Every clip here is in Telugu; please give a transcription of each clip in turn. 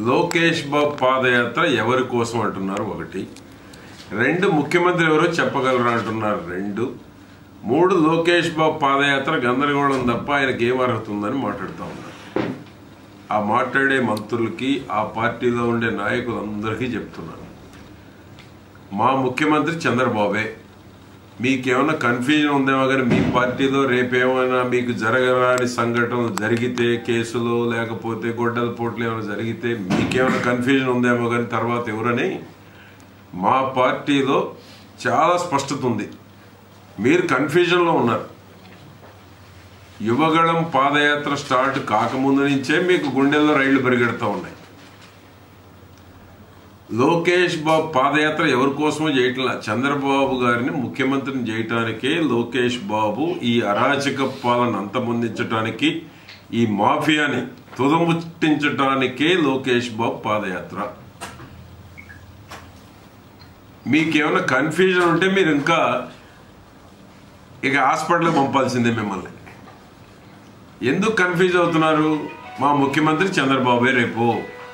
లోకేష్ బాబు పాదయాత్ర ఎవరి కోసం అంటున్నారు ఒకటి రెండు ముఖ్యమంత్రి ఎవరో చెప్పగలరు అంటున్నారు రెండు మూడు లోకేష్ బాబు పాదయాత్ర గందరగోళం తప్ప ఆయనకి ఏం అర్హత ఉందని మాట్లాడుతూ ఉన్నారు ఆ మాట్లాడే మంత్రులకి ఆ పార్టీలో ఉండే నాయకులందరికీ చెప్తున్నాను మా ముఖ్యమంత్రి చంద్రబాబే మీకేమైనా కన్ఫ్యూజన్ ఉందేమో కానీ మీ పార్టీలో రేపేమైనా మీకు జరగరాని సంఘటనలు జరిగితే కేసులు లేకపోతే గొడ్డల పోట్లు ఏమైనా జరిగితే మీకేమైనా కన్ఫ్యూజన్ ఉందేమో కానీ తర్వాత ఎవరని మా పార్టీలో చాలా స్పష్టత ఉంది మీరు కన్ఫ్యూజన్లో ఉన్నారు యువగళం పాదయాత్ర స్టార్ట్ కాకముందు నుంచే మీకు గుండెల్లో రైళ్లు పరిగెడుతూ ఉన్నాయి లోకేష్ బాబు పాదయాత్ర ఎవరి కోసమో చేయట్లా చంద్రబాబు గారిని ముఖ్యమంత్రిని చేయటానికే లోకేష్ బాబు ఈ అరాచక పాలన అంతమొందించడానికి ఈ మాఫియాని తుదముట్టించడానికే లోకేష్ బాబు పాదయాత్ర మీకేమైనా కన్ఫ్యూజన్ ఉంటే మీరు ఇంకా ఇక హాస్పిటల్కి పంపాల్సిందే మిమ్మల్ని ఎందుకు కన్ఫ్యూజ్ అవుతున్నారు మా ముఖ్యమంత్రి చంద్రబాబే రేపు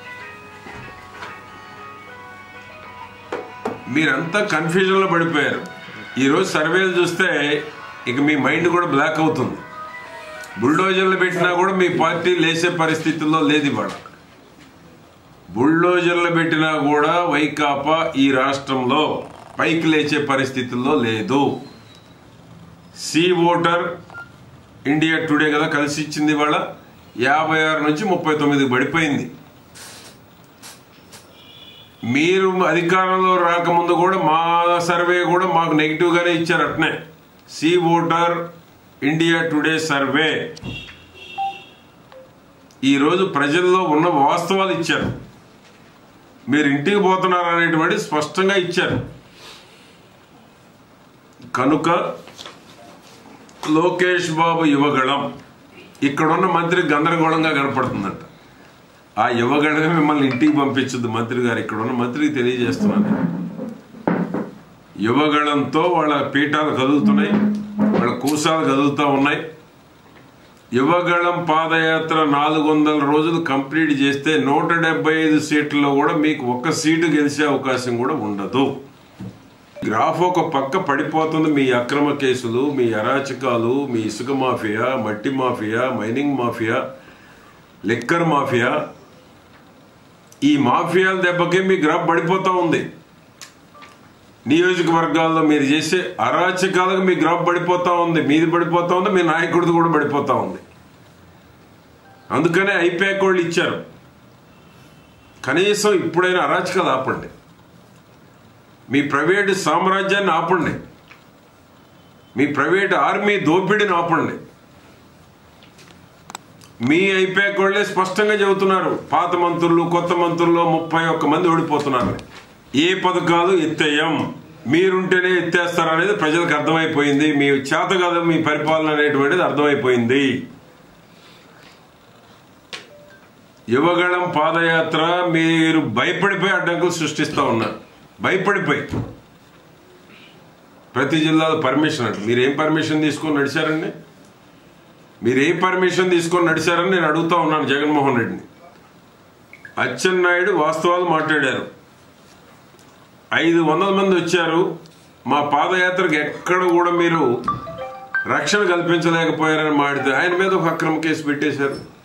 మీరంతా కన్ఫ్యూజన్లో పడిపోయారు ఈరోజు సర్వేలు చూస్తే ఇక మీ మైండ్ కూడా బ్లాక్ అవుతుంది బుల్డోజర్లు పెట్టినా కూడా మీ పార్టీ లేచే పరిస్థితుల్లో లేదు ఇవాళ బుల్డోజర్లు పెట్టినా కూడా వైకాపా ఈ రాష్ట్రంలో పైకి లేచే పరిస్థితుల్లో లేదు సి ఓటర్ ఇండియా టుడే కదా కలిసి ఇచ్చింది ఇవాళ యాభై ఆరు నుంచి ముప్పై తొమ్మిది పడిపోయింది మీరు అధికారంలో రాకముందు కూడా మా సర్వే కూడా మాకు నెగిటివ్ గానే ఇచ్చారు అట్నే C voter India Today survey ఈరోజు ప్రజల్లో ఉన్న వాస్తవాలు ఇచ్చారు మీరు ఇంటికి పోతున్నారు అనేటువంటి స్పష్టంగా ఇచ్చారు కనుక లోకేష్ బాబు యువగళం ఇక్కడున్న మంత్రి గందరగోళంగా కనపడుతుందంట ఆ యువగడమే మిమ్మల్ని ఇంటికి పంపించదు మంత్రి గారు ఇక్కడ ఉన్న మంత్రికి తెలియజేస్తున్నాను యువగళంతో వాళ్ళ పీఠాలు కదులుతున్నాయి వాళ్ళ కూసాలు కదులుతూ ఉన్నాయి యువగళం పాదయాత్ర నాలుగు వందల రోజులు కంప్లీట్ చేస్తే నూట డెబ్బై ఐదు సీట్లలో కూడా మీకు ఒక్క సీటు గెలిచే అవకాశం కూడా ఉండదు గ్రాఫ్ ఒక పక్క పడిపోతుంది మీ అక్రమ కేసులు మీ అరాచకాలు మీ ఇసుక మాఫియా మట్టి mafia mining mafia liquor mafia ఈ మాఫియాల దెబ్బకి మీ గ్రాఫ్ పడిపోతా ఉంది నియోజకవర్గాల్లో మీరు చేసే అరాచకాలకు మీ గ్రాఫ్ పడిపోతా ఉంది మీది పడిపోతా ఉంది మీ నాయకుడిది కూడా పడిపోతా ఉంది అందుకనే ఐపాక్ వాళ్ళు ఇచ్చారు కనీసం ఇప్పుడైనా అరాచకాలు ఆపండి మీ ప్రైవేటు సామ్రాజ్యాన్ని ఆపండి మీ ప్రైవేట్ ఆర్మీ దోపిడీని ఆపండి మీ ఐపాక్ వాళ్ళే స్పష్టంగా చెబుతున్నారు పాత మంత్రులు కొత్త మంత్రుల్లో ముప్పై ఒక్క మంది ఓడిపోతున్నారు ఏ పథకాలు ఎత్తేయం మీరుంటేనే ఎత్తేస్తారనేది ప్రజలకు అర్థమైపోయింది మీ చేత కాదు మీ పరిపాలన అనేటువంటిది అర్థమైపోయింది యువగళం పాదయాత్ర మీరు భయపడిపోయి అడ్డంకులు సృష్టిస్తూ ఉన్నారు భయపడిపోయి ప్రతి జిల్లాలో పర్మిషన్ అంటే మీరు ఏం పర్మిషన్ తీసుకొని నడిచారండి మీరు ఏ పర్మిషన్ తీసుకొని నడిచారని నేను అడుగుతా ఉన్నాను జగన్మోహన్ రెడ్డిని అచ్చెన్నాయుడు వాస్తవాలు మాట్లాడారు ఐదు వందల మంది వచ్చారు మా పాదయాత్రకు ఎక్కడ కూడా మీరు రక్షణ కల్పించలేకపోయారని మాడితే ఆయన మీద ఒక అక్రమ కేసు పెట్టేశారు